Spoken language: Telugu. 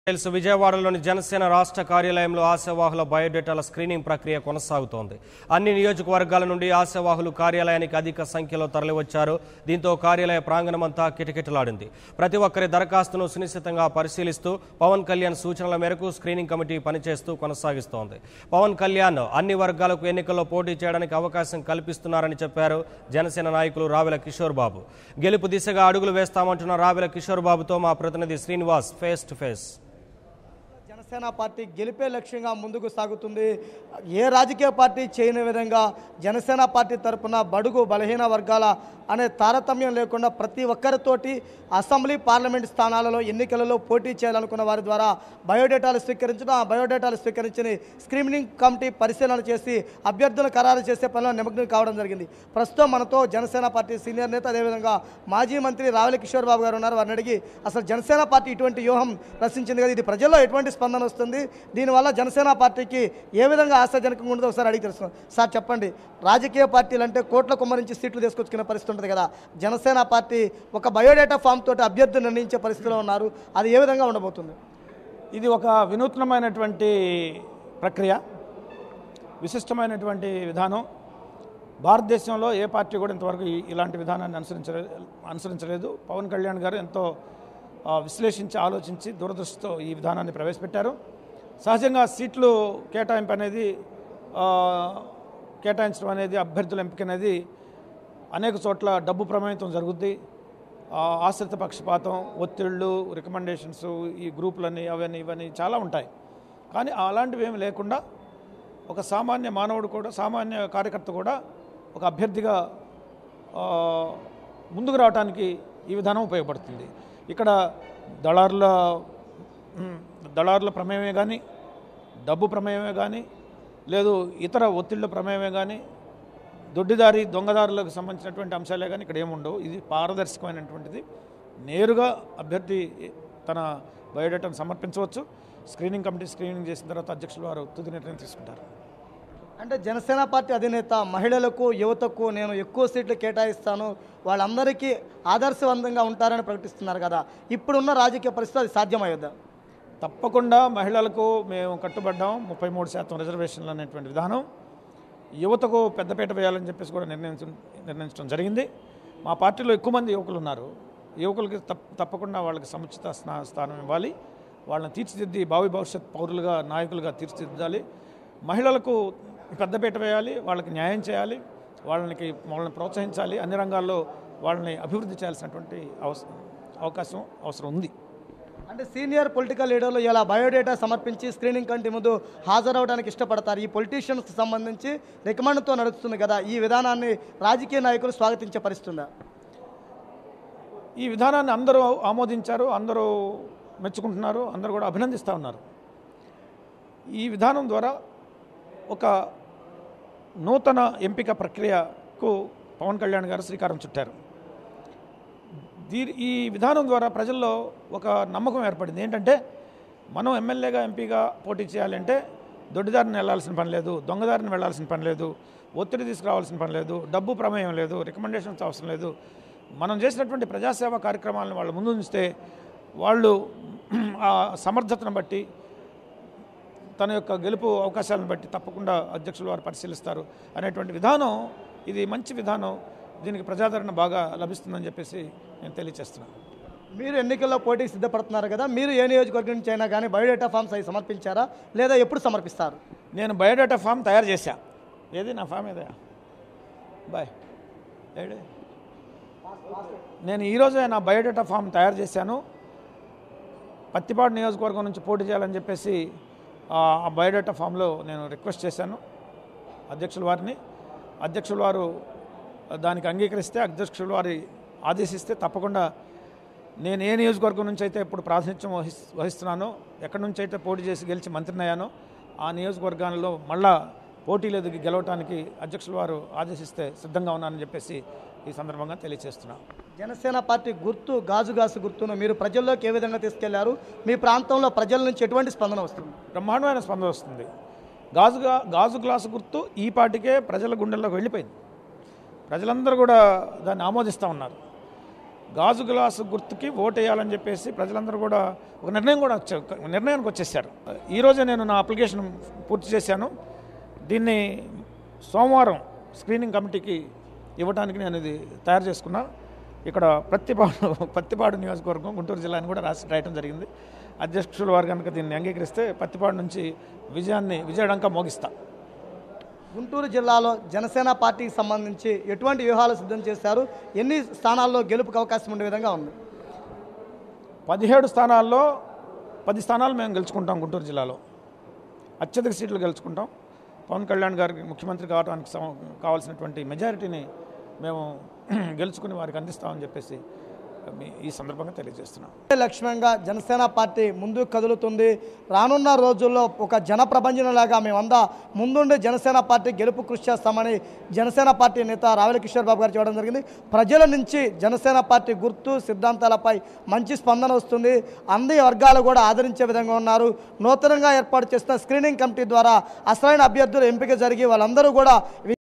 తెలుసు విజయవాడలోని జనసేన రాష్ట్ర కార్యాలయంలో ఆశావాహుల బయోడేటాల స్క్రీనింగ్ ప్రక్రియ కొనసాగుతోంది అన్ని నియోజకవర్గాల నుండి ఆశావాహులు కార్యాలయానికి అధిక సంఖ్యలో తరలివచ్చారు దీంతో కార్యాలయ ప్రాంగణమంతా కిటకిటలాడింది ప్రతి ఒక్కరి దరఖాస్తును సునిశ్చితంగా పరిశీలిస్తూ పవన్ కళ్యాణ్ సూచనల మేరకు స్క్రీనింగ్ కమిటీ పనిచేస్తూ కొనసాగిస్తోంది పవన్ కళ్యాణ్ అన్ని వర్గాలకు ఎన్నికల్లో పోటీ చేయడానికి అవకాశం కల్పిస్తున్నారని చెప్పారు జనసేన నాయకులు రావెల కిషోర్ బాబు గెలుపు దిశగా అడుగులు వేస్తామంటున్న రావెల కిషోర్ బాబుతో మా ప్రతినిధి Srinivas face to face Janasena party గెలిపే లక్ష్యంగా ముందుకు సాగుతుంది ఏ రాజకీయ పార్టీ చేయని విధంగా జనసేన పార్టీ తరపున బడుగు బలహీన వర్గాల అనే తారతమ్యం లేకుండా ప్రతి ఒక్కరితోటి అసెంబ్లీ పార్లమెంట్ స్థానాలలో ఎన్నికలలో పోటీ చేయాలనుకున్న వారి ద్వారా బయోడేటాలు స్వీకరించడం ఆ బయోడేటాలు స్వీకరించి స్క్రీనింగ్ కమిటీ పరిశీలన చేసి అభ్యర్థులను ఖరారు చేసే పనిలో నిమగ్నం కావడం జరిగింది ప్రస్తుతం మనతో జనసేన పార్టీ సీనియర్ నేత అదేవిధంగా మాజీ మంత్రి రావెల కిషోర్ బాబు గారు ఉన్నారు వారిని అడిగి అసలు జనసేన పార్టీ ఇటువంటి వ్యూహం రచించింది కదా ఇది ప్రజల్లో ఎటువంటి స్పందన వస్తుంది దీనివల్ల జనసేన పార్టీకి ఏ విధంగా ఆశాజనకంగా ఉండదో ఒకసారి అడిగి తెలుసుకుందాం సార్ చెప్పండి రాజకీయ పార్టీలు అంటే కోట్ల కుమ్మరించి సీట్లు తీసుకొచ్చుకునే పరిస్థితి ఉంటుంది కదా జనసేన పార్టీ ఒక బయోడేటా ఫామ్ తోటి అభ్యర్థులు నిర్ణయించే పరిస్థితిలో ఉన్నారు అది ఏ విధంగా ఉండబోతుంది ఇది ఒక వినూత్నమైనటువంటి ప్రక్రియ విశిష్టమైనటువంటి విధానం భారతదేశంలో ఏ పార్టీ కూడా ఇంతవరకు ఈ- ఇలాంటి విధానాన్ని అనుసరించలే అనుసరించలేదు పవన్ కళ్యాణ్ గారు ఎంతో ఆ, విశ్లేషించి ఆలోచించి దూరదృష్టితో ఈ విధానాన్ని ప్రవేశపెట్టారు సహజంగా సీట్లు కేటాయింపు అనేది ఆ, కేటాయించడం అనేది అభ్యర్థుల ఎంపిక అనేది అనేక చోట్ల డబ్బు ప్రమేయంతో జరుగుద్ది ఆ, ఆశ్రిత పక్షపాతం ఒత్తిళ్ళు రికమెండేషన్స్ ఈ గ్రూపులని అవన్నీ ఇవన్నీ చాలా ఉంటాయి కానీ అలాంటివి ఏమి లేకుండా ఒక సామాన్య మానవుడు కూడా సామాన్య కార్యకర్త కూడా ఒక అభ్యర్థిగా ఆ, ముందుకు రావడానికి ఈ విధానం ఉపయోగపడుతుంది ఇక్కడ దళారుల ఉమ్, దళారుల ప్రమేయమే కానీ డబ్బు ప్రమేయమే కానీ లేదు ఇతర ఒత్తిళ్ల ప్రమేయమే కానీ దొడ్డిదారి దొంగదారులకు సంబంధించినటువంటి అంశాలే కానీ ఇక్కడ ఏముండవు ఇది పారదర్శకమైనటువంటిది నేరుగా అభ్యర్థి తన బయోడేటాను సమర్పించవచ్చు స్క్రీనింగ్ కమిటీ స్క్రీనింగ్ చేసిన తర్వాత అధ్యక్షులు వారు తుది నిర్ణయం తీసుకుంటారు అంటే జనసేన పార్టీ అధినేత మహిళలకు యువతకు నేను ఎక్కువ సీట్లు కేటాయిస్తాను వాళ్ళందరికీ ఆదర్శవంతంగా ఉంటారని ప్రకటిస్తున్నారు కదా ఇప్పుడున్న రాజకీయ పరిస్థితి అది సాధ్యమయ్యొద్దా తప్పకుండా మహిళలకు మేము కట్టుబడ్డాం ముప్పై మూడు శాతం రిజర్వేషన్లు అనేటువంటి విధానం యువతకు పెద్దపీట వేయాలని చెప్పేసి కూడా నిర్ణయించ నిర్ణయించడం జరిగింది మా పార్టీలో ఎక్కువ మంది యువకులు ఉన్నారు యువకులకి తప్ తప్పకుండా వాళ్ళకి సముచిత స్నా- స్థానం ఇవ్వాలి వాళ్ళని తీర్చిదిద్ది భావి భవిష్యత్ పౌరులుగా నాయకులుగా తీర్చిదిద్దాలి మహిళలకు పెద్దపీట వేయాలి వాళ్ళకి న్యాయం చేయాలి వాళ్ళకి వాళ్ళని ప్రోత్సహించాలి అన్ని రంగాల్లో వాళ్ళని అభివృద్ధి చేయాల్సినటువంటి అవస అవకాశం అవసరం ఉంది అంటే సీనియర్ పొలిటికల్ లీడర్లు ఇలా బయోడేటా సమర్పించి స్క్రీనింగ్ కంటే ముందు హాజరవడానికి ఇష్టపడతారు ఈ పొలిటీషియన్స్కి సంబంధించి రికమెండ్తో నడుస్తుంది కదా ఈ విధానాన్ని రాజకీయ నాయకులు స్వాగతించే పరిస్థితుందా ఈ విధానాన్ని అందరూ ఆమోదించారు అందరూ మెచ్చుకుంటున్నారు అందరూ కూడా అభినందిస్తూ ఉన్నారు ఈ విధానం ద్వారా ఒక నూతన ఎంపిక ప్రక్రియకు పవన్ కళ్యాణ్ గారు శ్రీకారం చుట్టారు దీని ఈ విధానం ద్వారా ప్రజల్లో ఒక నమ్మకం ఏర్పడింది ఏంటంటే మనం ఎమ్మెల్యేగా ఎంపీగా పోటీ చేయాలంటే దొడ్డిదారిని వెళ్ళాల్సిన పని లేదు దొంగదారిని వెళ్ళాల్సిన పని లేదు ఒత్తిడి తీసుకురావాల్సిన పని లేదు డబ్బు ప్రమేయం లేదు రికమెండేషన్స్ అవసరం లేదు మనం చేసినటువంటి ప్రజాసేవ కార్యక్రమాలను వాళ్ళు ముందు ఉంచితే వాళ్ళు ఆ సమర్థతను బట్టి తన యొక్క గెలుపు అవకాశాలను బట్టి తప్పకుండా అధ్యక్షులు వారు పరిశీలిస్తారు అనేటువంటి విధానం ఇది మంచి విధానం దీనికి ప్రజాదరణ బాగా లభిస్తుందని చెప్పేసి నేను తెలియచేస్తున్నాను మీరు ఎన్నికల్లో పోటీకి సిద్ధపడుతున్నారు కదా మీరు ఏ నియోజకవర్గం నుంచి అయినా కానీ బయోడేటా ఫామ్స్ అవి సమర్పించారా లేదా ఎప్పుడు సమర్పిస్తారు నేను బయోడేటా ఫామ్ తయారు చేశా ఏది నా ఫామ్ ఏదయా బాయ్ ఏడే నేను ఈరోజే నా బయోడేటా ఫామ్ తయారు చేశాను పత్తిపాడు నియోజకవర్గం నుంచి పోటీ చేయాలని చెప్పేసి ఆ ఆ బయోడేటా ఫామ్లో నేను రిక్వెస్ట్ చేశాను అధ్యక్షుల వారిని అధ్యక్షుల వారు దానికి అంగీకరిస్తే అధ్యక్షుల వారి ఆదేశిస్తే తప్పకుండా నేను ఏ నియోజకవర్గం నుంచి అయితే ఇప్పుడు ప్రాతినిధ్యం వహిస్ వహిస్తున్నానో ఎక్కడి నుంచి అయితే పోటీ చేసి గెలిచి మంత్రిని అయ్యానో ఆ నియోజకవర్గాల్లో మళ్ళా పోటీ లేదు గెలవటానికి అధ్యక్షుల వారు ఆదేశిస్తే సిద్ధంగా ఉన్నానని చెప్పేసి ఈ సందర్భంగా తెలియజేస్తున్నాను జనసేన పార్టీ గుర్తు గాజు గాసు గుర్తును మీరు ప్రజల్లోకి ఏ విధంగా తీసుకెళ్లారు మీ ప్రాంతంలో ప్రజల నుంచి ఎటువంటి స్పందన వస్తుంది బ్రహ్మాండమైన స్పందన వస్తుంది గాజుగా గాజు గ్లాసు గుర్తు ఈ పాటికే ప్రజల గుండెల్లోకి వెళ్ళిపోయింది ప్రజలందరూ కూడా దాన్ని ఆమోదిస్తూ ఉన్నారు గాజు గ్లాసు గుర్తుకి ఓటు వేయాలని చెప్పేసి ప్రజలందరూ కూడా ఒక నిర్ణయం కూడా వచ్చే ఒక నిర్ణయానికి వచ్చేసారు ఈరోజే నేను నా అప్లికేషన్ పూర్తి చేశాను దీన్ని సోమవారం స్క్రీనింగ్ కమిటీకి ఇవ్వడానికి నేను ఇది తయారు చేసుకున్నా ఇక్కడ ప్రతిపాడు పత్తిపాడు నియోజకవర్గం గుంటూరు జిల్లాని కూడా రాసి రాయటం జరిగింది అధ్యక్షుల వారు కనుక దీన్ని అంగీకరిస్తే పత్తిపాడు నుంచి విజయాన్ని విజయడంకా మోగిస్తా గుంటూరు జిల్లాలో జనసేన పార్టీకి సంబంధించి ఎటువంటి వ్యూహాలు సిద్ధం చేశారు ఎన్ని స్థానాల్లో గెలుపుకు అవకాశం ఉండే విధంగా ఉంది పదిహేడు స్థానాల్లో పది స్థానాలు మేము గెలుచుకుంటాం గుంటూరు జిల్లాలో అత్యధిక సీట్లు గెలుచుకుంటాం పవన్ కళ్యాణ్ గారికి ముఖ్యమంత్రి కావడానికి సమ- కావాల్సినటువంటి మెజారిటీని మేము గెలుచుకుని వారికి అందిస్తామని చెప్పేసి మీ ఈ సందర్భంగా తెలియజేస్తున్నాం లక్ష్యంగా జనసేన పార్టీ ముందుకు కదులుతుంది రానున్న రోజుల్లో ఒక జన ప్రపంచంలాగా మేమందా ముందుండి జనసేన పార్టీ గెలుపు కృషి చేస్తామని జనసేన పార్టీ నేత రావెల కిషోర్ బాబు గారు చెప్పడం జరిగింది ప్రజల నుంచి జనసేన పార్టీ గుర్తు సిద్ధాంతాలపై మంచి స్పందన వస్తుంది అన్ని వర్గాలు కూడా ఆదరించే విధంగా ఉన్నారు నూతనంగా ఏర్పాటు చేసిన స్క్రీనింగ్ కమిటీ ద్వారా అసలైన అభ్యర్థులు ఎంపిక జరిగి వాళ్ళందరూ కూడా